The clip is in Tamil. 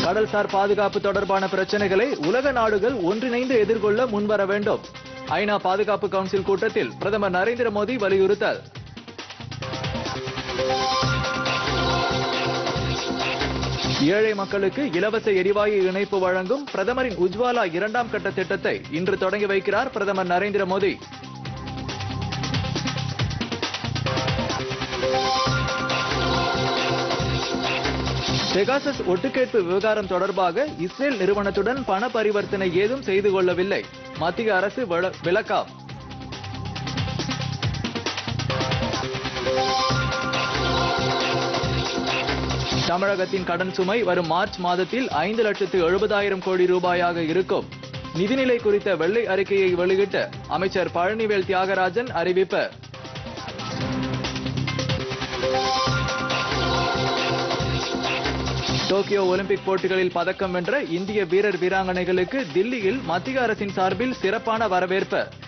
கடல்சார் பாதுகாப்பு தொடர்பான பிரச்சனைகளை உலக நாடுகள் ஒன்றிணைந்து எதிர்கொள்ள முன்வர வேண்டும் ஐநா பாதுகாப்பு கவுன்சில் கூட்டத்தில் பிரதமர் நரேந்திர மோடி வலியுறுத்தல் ஏழை மக்களுக்கு இலவச எரிவாயு இணைப்பு வழங்கும் பிரதமரின் உஜ்வாலா இரண்டாம் கட்ட திட்டத்தை இன்று தொடங்கி வைக்கிறார் பிரதமர் நரேந்திர மோடி பெகாசஸ் ஒட்டுக்கேட்பு விவகாரம் தொடர்பாக இஸ்ரேல் நிறுவனத்துடன் பண பரிவர்த்தனை ஏதும் செய்து கொள்ளவில்லை மத்திய அரசு விள- விளக்கம் தமிழகத்தின் கடன் சுமை வரும் மார்ச் மாதத்தில் ஐந்து லட்சத்து எழுபதாயிரம் கோடி ரூபாயாக இருக்கும் நிதிநிலை குறித்த வெள்ளை அறிக்கையை வெளியிட்ட அமைச்சர் பழனிவேல் தியாகராஜன் அறிவிப்பு டோக்கியோ ஒலிம்பிக் போட்டிகளில் பதக்கம் வென்ற இந்திய வீரர் வீராங்கனைகளுக்கு தில்லியில் மத்திய அரசின் சார்பில் சிறப்பான வரவேற்பு